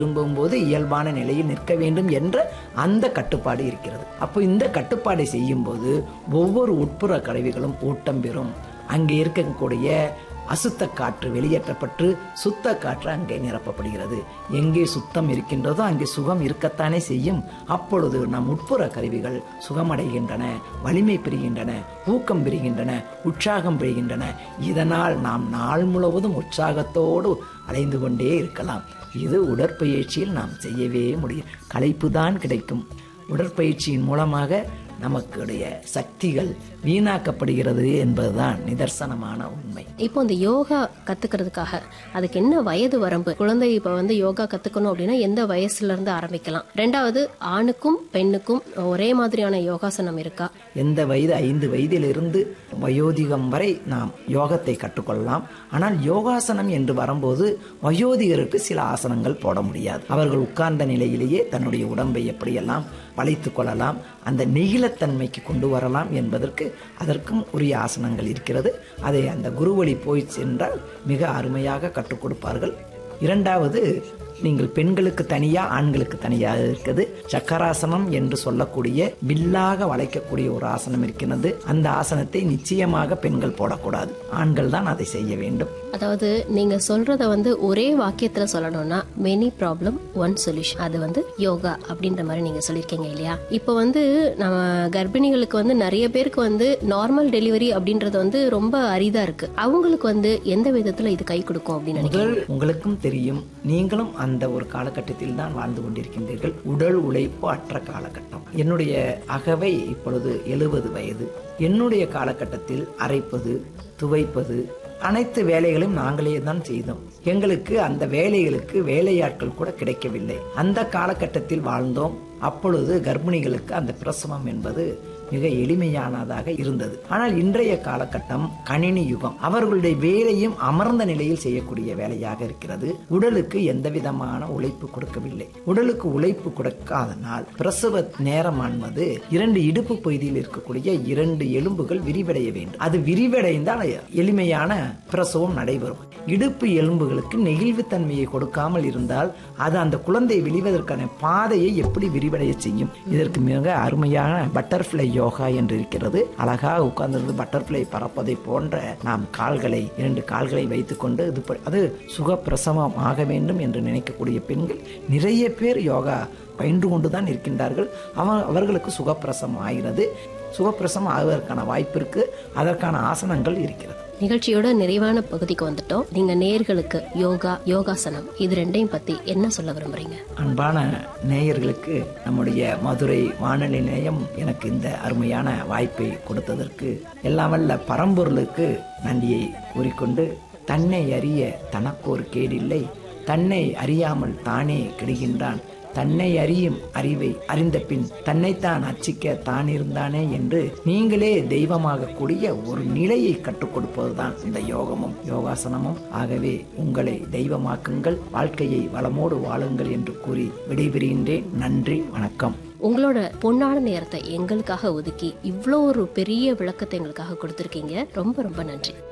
திரும்பும்போது இயல்பான நிலையில் நிற்க வேண்டும் என்ற அந்த கட்டுப்பாடு இருக்கிறது அப்போ இந்த கட்டுப்பாடை செய்யும்போது ஒவ்வொரு உட்புற கருவிகளும் ஊட்டம் பெறும் அங்கே இருக்கக்கூடிய அசுத்த காற்று வெளியேற்றப்பட்டு சுத்த காற்று அங்கே நிரப்பப்படுகிறது எங்கே சுத்தம் இருக்கின்றதோ அங்கே சுகம் இருக்கத்தானே செய்யும் அப்பொழுது நம் உட்புற கருவிகள் சுகமடைகின்றன வலிமை பெறுகின்றன ஊக்கம் பெறுகின்றன உற்சாகம் பெறுகின்றன இதனால் நாம் நாள் முழுவதும் உற்சாகத்தோடு அலைந்து கொண்டே இருக்கலாம் இது உடற்பயிற்சியில் நாம் செய்யவே முடியும் களைப்பு தான் கிடைக்கும் உடற்பயிற்சியின் மூலமாக நமக்குடைய சக்திகள் வீணாக்கப்படுகிறது என்பதுதான் நிதர்சனமான உண்மை இப்போ இந்த யோகா கத்துக்கிறதுக்காக அதுக்கு என்ன வயது வரம்பு குழந்தை இப்ப வந்து யோகா கத்துக்கணும் அப்படின்னா எந்த வயசுல இருந்து ஆரம்பிக்கலாம் ரெண்டாவது ஆணுக்கும் பெண்ணுக்கும் ஒரே மாதிரியான யோகாசனம் இருக்கா எந்த வயது ஐந்து வயதிலிருந்து வயோதிகம் வரை நாம் யோகத்தை கற்றுக்கொள்ளலாம் ஆனால் யோகாசனம் என்று வரும்போது வயோதிகருக்கு சில ஆசனங்கள் போட முடியாது அவர்கள் உட்கார்ந்த நிலையிலேயே தன்னுடைய உடம்பை எப்படியெல்லாம் வளைத்துக் கொள்ளலாம் அந்த நெகிழத்தன்மைக்கு கொண்டு வரலாம் என்பதற்கு அதற்கும் உரிய ஆசனங்கள் இருக்கிறது அதை அந்த குருவழி போய் சென்றால் மிக அருமையாக கற்றுக் கொடுப்பார்கள் இரண்டாவது நீங்கள் பெண்களுக்கு தனியா ஆண்களுக்கு தனியாக இருக்குது சக்கராசனம் என்று சொல்லக்கூடிய வில்லாக வளைக்கக்கூடிய ஒரு ஆசனம் இருக்கிறது அந்த ஆசனத்தை நிச்சயமாக பெண்கள் போடக்கூடாது ஆண்கள் தான் அதை செய்ய வேண்டும் அதாவது நீங்க சொல்றத வந்து ஒரே வாக்கியத்துல சொல்லணும்னா மெனி ப்ராப்ளம் ஒன் சொல்யூஷன் அது வந்து யோகா அப்படின்ற மாதிரி நீங்க சொல்லியிருக்கீங்க இல்லையா இப்போ வந்து நம்ம கர்ப்பிணிகளுக்கு வந்து நிறைய பேருக்கு வந்து நார்மல் டெலிவரி அப்படின்றது வந்து ரொம்ப அரிதா இருக்கு அவங்களுக்கு வந்து எந்த விதத்துல இது கை கொடுக்கும் அப்படின்னு நினைக்கிறேன் முதல் உங்களுக்கும் தெரியும் நீங்களும் அந்த ஒரு காலகட்டத்தில் தான் வாழ்ந்து கொண்டிருக்கின்றீர்கள் உடல் உழைப்பு அற்ற காலகட்டம் என்னுடைய அகவை இப்பொழுது எழுபது வயது என்னுடைய காலகட்டத்தில் அரைப்பது துவைப்பது அனைத்து வேலைகளையும் நாங்களே தான் செய்தோம் எங்களுக்கு அந்த வேலைகளுக்கு வேலையாட்கள் கூட கிடைக்கவில்லை அந்த காலகட்டத்தில் வாழ்ந்தோம் அப்பொழுது கர்ப்பிணிகளுக்கு அந்த பிரசவம் என்பது மிக எளிமையானதாக இருந்தது ஆனால் இன்றைய காலகட்டம் கணினி யுகம் அவர்களுடைய வேலையும் அமர்ந்த நிலையில் செய்யக்கூடிய வேலையாக இருக்கிறது உடலுக்கு எந்த விதமான உழைப்பு கொடுக்கவில்லை உடலுக்கு உழைப்பு கொடுக்காதனால் பிரசவ நேரமானது இரண்டு இடுப்பு பகுதியில் இருக்கக்கூடிய இரண்டு எலும்புகள் விரிவடைய வேண்டும் அது விரிவடைந்தால் எளிமையான பிரசவம் நடைபெறும் இடுப்பு எலும்புகளுக்கு நெகிழ்வுத்தன்மையை கொடுக்காமல் இருந்தால் அது அந்த குழந்தை வெளிவதற்கான பாதையை எப்படி விரிவடைய செய்யும் இதற்கு மிக அருமையான பட்டர்ஃப்ளை யோகா என்று இருக்கிறது அழகாக உட்கார்ந்திருந்து பட்டர்ஃப்ளை பறப்பதை போன்ற நாம் கால்களை இரண்டு கால்களை வைத்துக்கொண்டு இது ப- அது சுகப்பிரசவம் ஆக வேண்டும் என்று நினைக்கக்கூடிய பெண்கள் நிறைய பேர் யோகா பயின்று கொண்டுதான் இருக்கின்றார்கள் அவ அவர்களுக்கு சுகப்பிரசவம் ஆகிறது சுகப்பிரசவம் ஆகுவதற்கான வாய்ப்பு இருக்கு அதற்கான ஆசனங்கள் இருக்கிறது நிகழ்ச்சியோட நிறைவான பகுதிக்கு வந்துட்டோம் நீங்க நேர்களுக்கு யோகா யோகாசனம் இது ரெண்டையும் பத்தி என்ன சொல்ல விரும்புறீங்க அன்பான நேயர்களுக்கு நம்முடைய மதுரை வானொலி நிலையம் எனக்கு இந்த அருமையான வாய்ப்பை கொடுத்ததற்கு எல்லாம் வல்ல பரம்பொருளுக்கு நன்றியை கூறிக்கொண்டு தன்னை அறிய தனக்கோர் கேடில்லை தன்னை அறியாமல் தானே கெடுகின்றான் தன்னை அறியும் அறிவை அறிந்த பின் தன்னைத்தான் அச்சிக்க தான் இருந்தானே என்று நீங்களே தெய்வமாக கூடிய ஒரு நிலையை கற்றுக் கொடுப்பதுதான் இந்த யோகமும் யோகாசனமும் ஆகவே உங்களை தெய்வமாக்குங்கள் வாழ்க்கையை வளமோடு வாழுங்கள் என்று கூறி விடைபெறுகின்றேன் நன்றி வணக்கம் உங்களோட பொன்னான நேரத்தை எங்களுக்காக ஒதுக்கி இவ்வளோ ஒரு பெரிய விளக்கத்தை எங்களுக்காக கொடுத்துருக்கீங்க ரொம்ப ரொம்ப நன்றி